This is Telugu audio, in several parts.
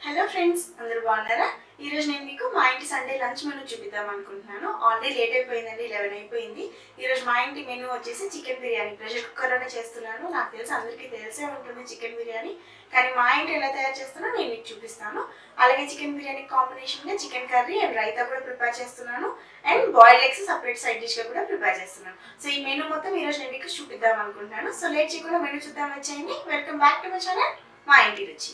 హలో ఫ్రెండ్స్ అందరూ బాగున్నారా ఈ రోజు నేను మీకు మా ఇంటి సండే లంచ్ మెనూ చూపిద్దాం అనుకుంటున్నాను ఆల్రెడీ లేట్ అయిపోయిందండి లెవెన్ అయిపోయింది ఈ రోజు మా ఇంటి మెనూ వచ్చేసి చికెన్ బిర్యానీ ప్రెషర్ కుక్కర్లోనే చేస్తున్నాను నాకు తెలిసి అందరికీ తెలిసే ఉంటుంది చికెన్ బిర్యానీ కానీ మా ఇంటి ఎలా తయారు చేస్తానో నేను మీకు చూపిస్తాను అలాగే చికెన్ బిర్యానీ కాంబినేషన్గా చికెన్ కర్రీ అండ్ రైతా కూడా ప్రిపేర్ చేస్తున్నాను and boiled eggs separate side డిష్గా కూడా ప్రిపేర్ చేస్తున్నాను సో ఈ మెనూ మొత్తం ఈ రోజు నేను మీకు చూపిద్దాం అనుకుంటున్నాను సో లేట్ చేయకుండా మెనూ చూద్దాం వచ్చేయండి welcome back to my channel మా ఇంటి రుచి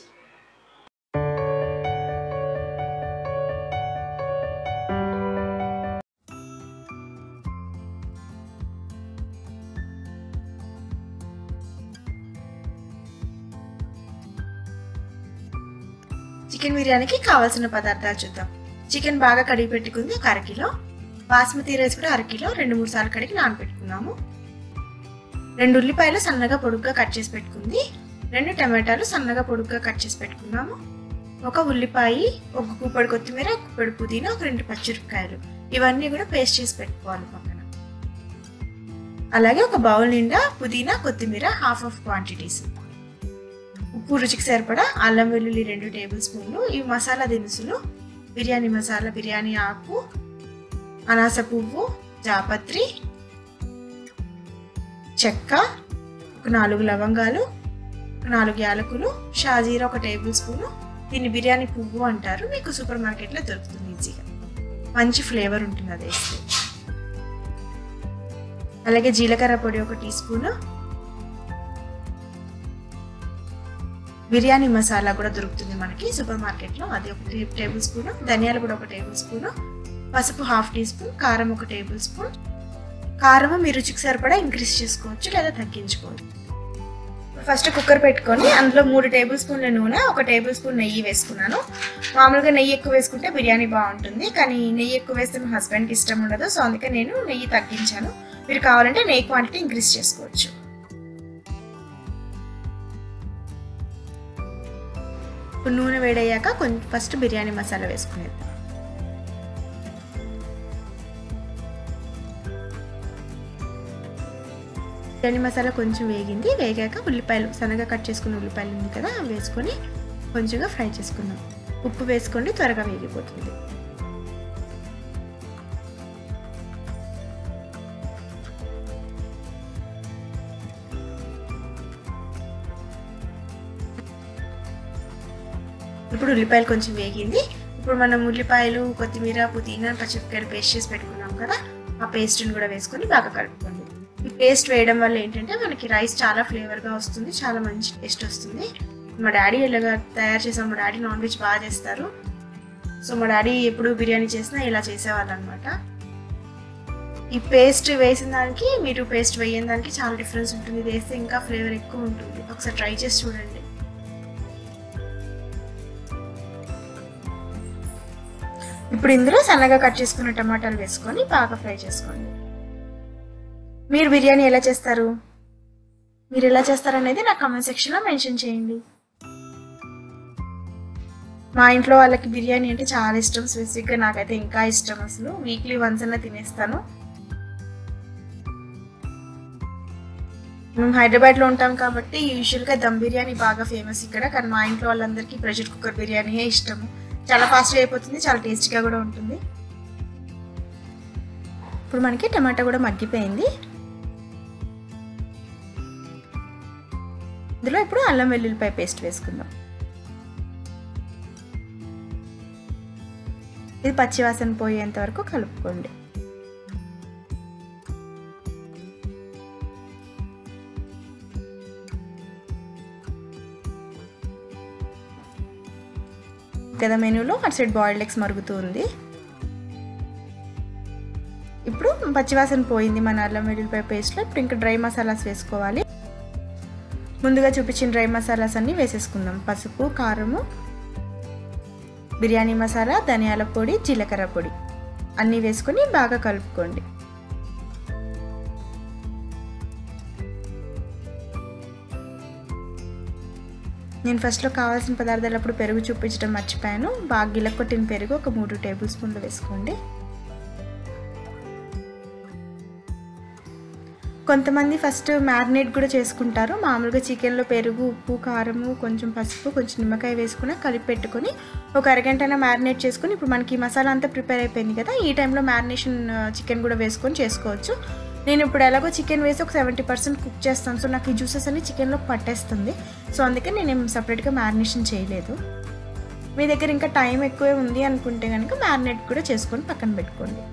చికెన్ బిర్యానీకి కావాల్సిన పదార్థాలు చూద్దాం చికెన్ బాగా కడిగి పెట్టుకుంది ఒక అరకిలో బాస్మతి రైస్ కూడా అరకిలో రెండు మూడు సార్లు కడిగి నానబెట్టుకున్నాము రెండు ఉల్లిపాయలు సన్నగా పొడుగ్గా కట్ చేసి పెట్టుకుంది రెండు టమాటాలు సన్నగా పొడుగ్గా కట్ చేసి పెట్టుకున్నాము ఒక ఉల్లిపాయ ఒక గుప్పడి కొత్తిమీర ఒక గుప్పడి పుదీనా ఒక రెండు పచ్చిమిరపకాయలు ఇవన్నీ కూడా పేస్ట్ చేసి పెట్టుకోవాలి పక్కన అలాగే ఒక బౌల్ నిండా పుదీనా కొత్తిమీర హాఫ్ ఆఫ్ క్వాంటిటీస్ ఉప్పు రుచికి సరిపడా అల్లం వెల్లుల్లి రెండు టేబుల్ స్పూన్లు ఈ మసాలా దినుసులు బిర్యానీ మసాలా బిర్యానీ ఆకు అనాస పువ్వు జాపత్రి చెక్క ఒక నాలుగు లవంగాలు ఒక నాలుగు యాలకులు షాజీరా ఒక టేబుల్ స్పూను దీన్ని బిర్యానీ పువ్వు అంటారు మీకు సూపర్ మార్కెట్లో దొరుకుతుంది ఈజీగా మంచి ఫ్లేవర్ ఉంటుంది అది వేస్తే అలాగే జీలకర్ర పొడి ఒక టీ స్పూను బిర్యానీ మసాలా కూడా దొరుకుతుంది మనకి సూపర్ మార్కెట్లో అది ఒక టేబుల్ స్పూన్ ధనియాలు కూడా ఒక టేబుల్ స్పూన్ పసుపు హాఫ్ టీ స్పూన్ కారం ఒక టేబుల్ స్పూన్ కారం మీ రుచికి సరిపడా ఇంక్రీజ్ చేసుకోవచ్చు లేదా తగ్గించుకోవచ్చు ఫస్ట్ కుక్కర్ పెట్టుకొని అందులో మూడు టేబుల్ స్పూన్ల నూనె ఒక టేబుల్ స్పూన్ నెయ్యి వేసుకున్నాను మామూలుగా నెయ్యి ఎక్కువ వేసుకుంటే బిర్యానీ బాగుంటుంది కానీ నెయ్యి ఎక్కువ వేస్తే మా హస్బెండ్కి ఇష్టం ఉండదు సో అందుకే నేను నెయ్యి తగ్గించాను మీరు కావాలంటే నెయ్యి క్వాంటిటీ ఇంక్రీజ్ చేసుకోవచ్చు ఇప్పుడు నూనె వేడయ్యాక కొంచెం ఫస్ట్ బిర్యానీ మసాలా వేసుకునేది బిర్యానీ మసాలా కొంచెం వేగింది వేగాక ఉల్లిపాయలు సన్నగా కట్ చేసుకున్న ఉల్లిపాయలు ఉంది కదా అవి వేసుకొని కొంచెంగా ఫ్రై చేసుకుందాం ఉప్పు వేసుకోండి త్వరగా వేగిపోతుంది ఇప్పుడు ఉల్లిపాయలు కొంచెం వేగింది ఇప్పుడు మనం ఉల్లిపాయలు కొత్తిమీర పుదీనా పచ్చిమిరపకాయలు పేస్ట్ చేసి పెట్టుకున్నాం కదా ఆ పేస్ట్ని కూడా వేసుకొని బాగా కలుపుకోండి ఈ పేస్ట్ వేయడం వల్ల ఏంటంటే మనకి రైస్ చాలా ఫ్లేవర్గా వస్తుంది చాలా మంచి టేస్ట్ వస్తుంది మా డాడీ ఇలాగా తయారు చేసాం మా డాడీ నాన్ వెజ్ బాగా చేస్తారు సో మా డాడీ ఎప్పుడు బిర్యానీ చేసినా ఇలా చేసేవాళ్ళు అనమాట ఈ పేస్ట్ వేసిన దానికి మీరు పేస్ట్ వేయని దానికి చాలా డిఫరెన్స్ ఉంటుంది ఇది వేస్తే ఇంకా ఫ్లేవర్ ఎక్కువ ఉంటుంది ఒకసారి ట్రై చేసి చూడండి ఇప్పుడు ఇందులో సన్నగా కట్ చేసుకున్న టమాటాలు వేసుకొని బాగా ఫ్రై చేసుకోండి మీరు బిర్యానీ ఎలా చేస్తారు మీరు ఎలా చేస్తారు అనేది నా కామెంట్ సెక్షన్లో మెన్షన్ చేయండి మా ఇంట్లో వాళ్ళకి బిర్యానీ అంటే చాలా ఇష్టం స్పెసిఫిక్గా నాకైతే ఇంకా ఇష్టం అసలు వీక్లీ వన్స్ అన్న తినేస్తాను మేము హైదరాబాద్లో ఉంటాం కాబట్టి యూజువల్గా దమ్ బిర్యానీ బాగా ఫేమస్ ఇక్కడ కానీ మా ఇంట్లో వాళ్ళందరికీ ప్రెషర్ కుక్కర్ బిర్యానీయే ఇష్టము చాలా ఫాస్ట్గా అయిపోతుంది చాలా టేస్టీగా కూడా ఉంటుంది ఇప్పుడు మనకి టమాటా కూడా మగ్గిపోయింది ఇందులో ఇప్పుడు అల్లం వెల్లుల్లిపాయ పేస్ట్ వేసుకుందాం ఇది పచ్చివాసన పోయేంత వరకు కలుపుకోండి కదా మెనూలో అటు సైడ్ బాయిల్డ్ ఎగ్స్ మరుగుతూ ఉంది ఇప్పుడు పచ్చివాసన పోయింది మన అల్లం వెల్లుల్లిపాయ పేస్ట్లో ఇప్పుడు ఇంకా డ్రై మసాలాస్ వేసుకోవాలి ముందుగా చూపించిన డ్రై మసాలాస్ అన్నీ వేసేసుకుందాం పసుపు కారము బిర్యానీ మసాలా ధనియాల పొడి జీలకర్ర పొడి అన్నీ వేసుకొని బాగా కలుపుకోండి నేను ఫస్ట్లో కావాల్సిన పదార్థాలు అప్పుడు పెరుగు చూపించడం మర్చిపోయాను బాగా గిలకొట్టిన పెరుగు ఒక మూడు టేబుల్ స్పూన్లు వేసుకోండి కొంతమంది ఫస్ట్ మ్యారినేట్ కూడా చేసుకుంటారు మామూలుగా చికెన్లో పెరుగు ఉప్పు కారము కొంచెం పసుపు కొంచెం నిమ్మకాయ వేసుకుని కలిపి పెట్టుకొని ఒక అరగంట మ్యారినేట్ చేసుకుని ఇప్పుడు మనకి ఈ మసాలా అంతా ప్రిపేర్ అయిపోయింది కదా ఈ టైంలో మ్యారినేషన్ చికెన్ కూడా వేసుకొని చేసుకోవచ్చు నేను ఇప్పుడు ఎలాగో చికెన్ వేసి ఒక సెవెంటీ పర్సెంట్ కుక్ చేస్తాను సో నాకు ఈ జ్యూసెస్ అన్ని చికెన్లో పట్టేస్తుంది సో అందుకే నేను సపరేట్గా మ్యారినేషన్ చేయలేదు మీ దగ్గర ఇంకా టైం ఎక్కువే ఉంది అనుకుంటే కనుక మ్యారినేట్ కూడా చేసుకొని పక్కన పెట్టుకోండి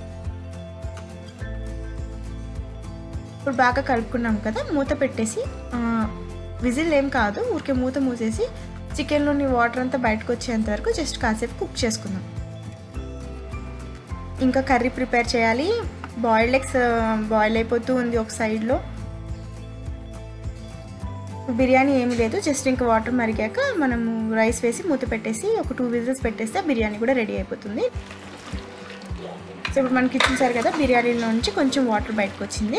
ఇప్పుడు బాగా కలుపుకున్నాం కదా మూత పెట్టేసి విజిల్ ఏం కాదు ఊరికే మూత మూసేసి చికెన్లోని వాటర్ అంతా బయటకు వచ్చేంత వరకు జస్ట్ కాసేపు కుక్ చేసుకుందాం ఇంకా కర్రీ ప్రిపేర్ చేయాలి బాయిల్డ్ ఎగ్స్ బాయిల్ అయిపోతూ ఉంది ఒక సైడ్లో బిర్యానీ ఏమీ లేదు జస్ట్ ఇంకా వాటర్ మరిగాక మనము రైస్ వేసి మూత పెట్టేసి ఒక టూ విజిల్స్ పెట్టేస్తే బిర్యానీ కూడా రెడీ అయిపోతుంది సో ఇప్పుడు మనకి చూసారు కదా బిర్యానీలో నుంచి కొంచెం వాటర్ బయటకు వచ్చింది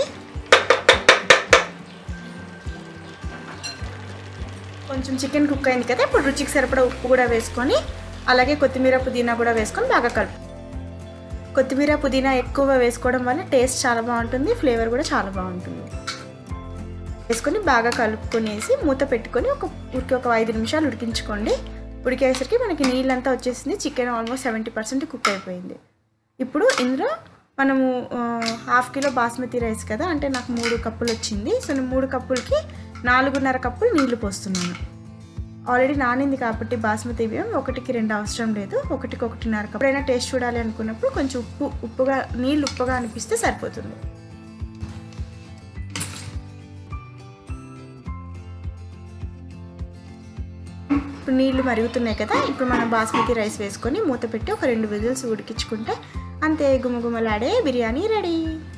కొంచెం చికెన్ కుక్ అయింది కదా ఇప్పుడు రుచికి సరిపడా ఉప్పు కూడా వేసుకొని అలాగే కొత్తిమీర పుదీనా కూడా వేసుకొని బాగా కలుపు కొత్తిమీర పుదీనా ఎక్కువ వేసుకోవడం వల్ల టేస్ట్ చాలా బాగుంటుంది ఫ్లేవర్ కూడా చాలా బాగుంటుంది వేసుకొని బాగా కలుపుకొనేసి మూత పెట్టుకొని ఒక ఉడికి ఒక ఐదు నిమిషాలు ఉడికించుకోండి ఉడికేసరికి మనకి నీళ్ళంతా వచ్చేసింది chicken almost seventy percent cook అయిపోయింది ఇప్పుడు ఇందులో మనము హాఫ్ కిలో బాస్మతి రైస్ కదా అంటే నాకు మూడు కప్పులు వచ్చింది సో నేను మూడు కప్పులకి నాలుగున్నర కప్పులు నీళ్లు పోస్తున్నాను ఆల్రెడీ నానింది కాబట్టి బాస్మతి బియ్యం ఒకటికి రెండు అవసరం లేదు ఒకటికి ఒకటిన్నర కప్పు ఎప్పుడైనా టేస్ట్ చూడాలి అనుకున్నప్పుడు కొంచెం ఉప్పు ఉప్పుగా నీళ్ళు ఉప్పుగా అనిపిస్తే సరిపోతుంది ఇప్పుడు నీళ్లు మరుగుతున్నాయి కదా ఇప్పుడు మనం బాస్మతి రైస్ వేసుకొని మూత పెట్టి ఒక రెండు విజిల్స్ ఉడికించుకుంటే అంతే గుమగుమలాడే బిర్యానీ రెడీ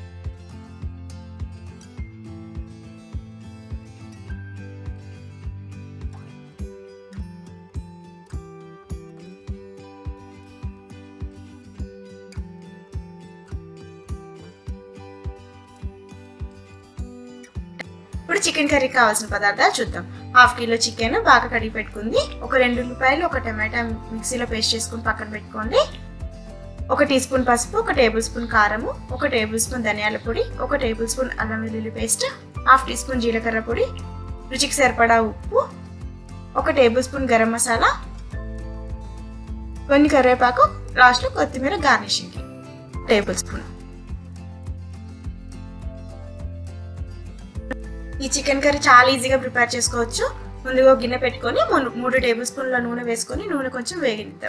ఇప్పుడు చికెన్ కర్రీకి కావాల్సిన పదార్థాలు చూద్దాం హాఫ్ కిలో చికెన్ బాగా కడిగి పెట్టుకుంది ఒక రెండు రూపాయలు ఒక టమాటా మిక్సీలో పేస్ట్ చేసుకుని పక్కన పెట్టుకోండి ఒక టీ స్పూన్ పసుపు ఒక టేబుల్ స్పూన్ కారము ఒక టేబుల్ స్పూన్ ధనియాల పొడి ఒక టేబుల్ స్పూన్ అల్లం వెల్లుల్లి పేస్ట్ హాఫ్ టీ స్పూన్ జీలకర్ర పొడి రుచికి సరిపడా ఉప్పు ఒక టేబుల్ స్పూన్ గరం మసాలా కొన్ని కరివేపాకు లాస్ట్లో కొత్తిమీర గార్నిషింగ్కి టేబుల్ స్పూన్ ఈ చికెన్ కర్రీ చాలా ఈజీగా ప్రిపేర్ చేసుకోవచ్చు ముందుగా గిన్నె పెట్టుకొని మూడు టేబుల్ స్పూన్ల నూనె వేసుకొని నూనె కొంచెం వేగిద్దాం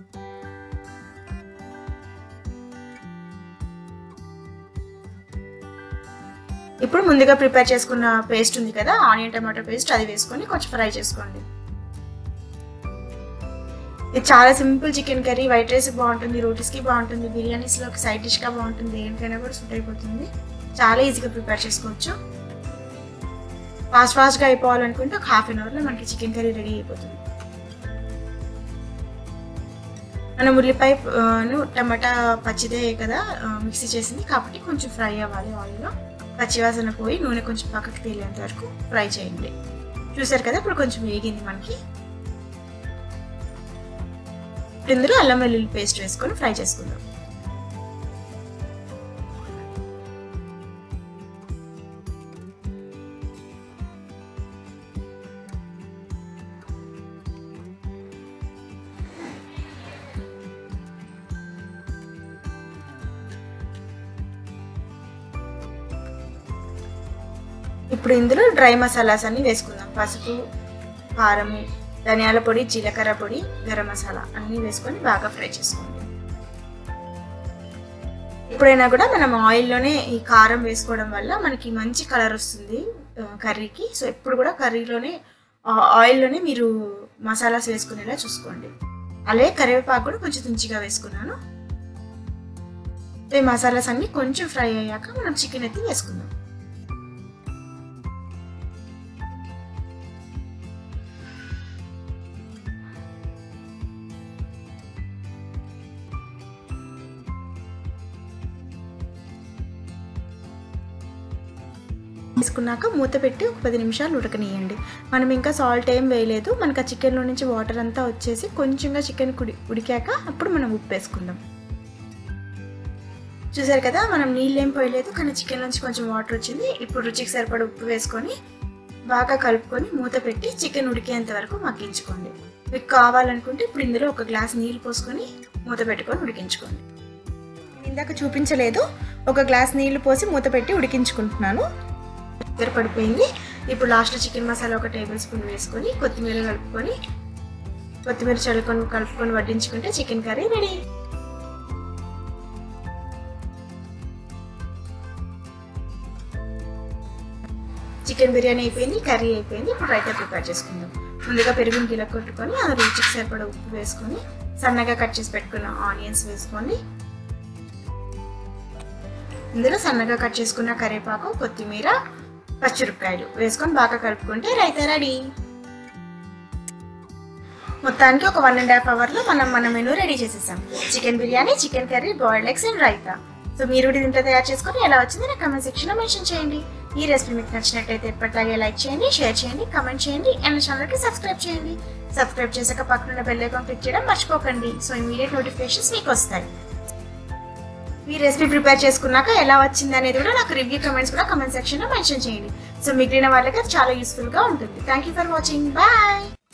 ఇప్పుడు ముందుగా ప్రిపేర్ చేసుకున్న పేస్ట్ ఉంది కదా ఆనియన్ టమాటో పేస్ట్ అది వేసుకొని కొంచెం ఫ్రై చేసుకోండి ఇది చాలా simple chicken curry white rice బాగుంటుంది రోటీస్కి బాగుంటుంది బిర్యానీస్లోకి సైడ్ డిష్గా బాగుంటుంది దేనికైనా కూడా సూట్ అయిపోతుంది చాలా ఈజీగా ప్రిపేర్ చేసుకోవచ్చు ఫాస్ట్ ఫాస్ట్గా అయిపోవాలనుకుంటే ఒక హాఫ్ అన్ అవర్లో మనకి చికెన్ కర్రీ రెడీ అయిపోతుంది మనం ఉల్లిపాయ టమాటా పచ్చిదే కదా మిక్సీ చేసింది కాబట్టి కొంచెం ఫ్రై అవ్వాలి ఆయిల్లో పచ్చివాసన పోయి నూనె కొంచెం పక్కకి తేలేంత వరకు ఫ్రై చేయండి చూసారు కదా ఇప్పుడు కొంచెం వేగింది మనకి ఇందులో అల్లం వెల్లుల్లి పేస్ట్ వేసుకొని ఫ్రై చేసుకుందాం ఇప్పుడు ఇందులో డ్రై మసాలాస్ అన్ని వేసుకుందాం పసుపు కారం ధనియాల పొడి జీలకర్ర పొడి గరం మసాలా అన్నీ వేసుకొని బాగా ఫ్రై చేసుకోండి ఎప్పుడైనా కూడా మనం ఆయిల్లోనే ఈ కారం వేసుకోవడం వల్ల మనకి మంచి కలర్ వస్తుంది కర్రీకి సో ఎప్పుడు కూడా కర్రీలోనే ఆయిల్లోనే మీరు మసాలాస్ వేసుకునేలా చూసుకోండి అలాగే కరివేపాకు కూడా కొంచెం తుంచిగా వేసుకున్నాను ఈ మసాలాస్ అన్ని కొంచెం ఫ్రై అయ్యాక మనం చికెన్ ఎత్తి వేసుకుందాం వేసుకున్నాక మూత పెట్టి ఒక పది నిమిషాలు ఉడకనియండి మనం ఇంకా సాల్ట్ ఏం వేయలేదు మనకు ఆ చికెన్లో నుంచి వాటర్ అంతా వచ్చేసి కొంచెంగా చికెన్ కుడి ఉడికాక అప్పుడు మనం ఉప్పు వేసుకుందాం చూసారు కదా మనం నీళ్ళు ఏం పోయలేదు కానీ చికెన్ నుంచి కొంచెం వాటర్ వచ్చింది ఇప్పుడు రుచికి సరిపడ ఉప్పు వేసుకొని బాగా కలుపుకొని మూత పెట్టి చికెన్ ఉడికేంత వరకు మగ్గించుకోండి మీకు కావాలనుకుంటే ఇప్పుడు ఇందులో ఒక గ్లాస్ నీళ్ళు పోసుకొని మూత పెట్టుకొని ఉడికించుకోండి ఇందాక చూపించలేదు ఒక గ్లాస్ నీళ్లు పోసి మూత పెట్టి ఉడికించుకుంటున్నాను దగ్గర పడిపోయింది ఇప్పుడు లాస్ట్లో చికెన్ మసాలా ఒక టేబుల్ స్పూన్ వేసుకొని కొత్తిమీర కలుపుకొని కొత్తిమీర చల్లుకొని కలుపుకొని వడ్డించుకుంటే chicken curry ready chicken biryani అయిపోయింది కర్రీ అయిపోయింది ఇప్పుడు రైతా ప్రిపేర్ చేసుకుందాం ముందుగా పెరుగుని గిల కొట్టుకొని ఆ రుచికి సరిపడ ఉప్పు వేసుకొని సన్నగా కట్ చేసి పెట్టుకున్న ఆనియన్స్ వేసుకొని ఇందులో సన్నగా కట్ చేసుకున్న కరివేపాకు కొత్తిమీర పచ్చిమిరపకాయలు వేసుకొని బాగా కలుపుకుంటే రైతా రెడీ మొత్తానికి ఒక వన్ అండ్ హాఫ్ అవర్లో మనం మన మెనూ రెడీ చేసేసాం chicken biryani chicken curry boiled eggs and raita so మీరు కూడా ఇంట్లో తయారు చేసుకొని ఎలా వచ్చింది నా కమెంట్ సెక్షన్లో మెన్షన్ చేయండి ఈ రెసిపీ మీకు నచ్చినట్టయితే ఎప్పటిలాగే లైక్ చేయండి షేర్ చేయండి కమెంట్ చేయండి అండ్ ఛానల్కి సబ్స్క్రైబ్ చేయండి సబ్స్క్రైబ్ చేశాక పక్కన బెల్ ఐకాన్ క్లిక్ చేయడం మర్చిపోకండి సో ఇమీడియట్ నోటిఫికేషన్స్ మీకు వస్తాయి మీ రెసిపీ ప్రిపేర్ చేసుకున్నాక ఎలా వచ్చింది అనేది కూడా నాకు రివ్యూ కమెంట్స్ కూడా కమెంట్ సెక్షన్లో మెన్షన్ చేయండి సో మిగిలిన వాళ్ళకి అది చాలా యూస్ఫుల్గా ఉంటుంది thank you for watching bye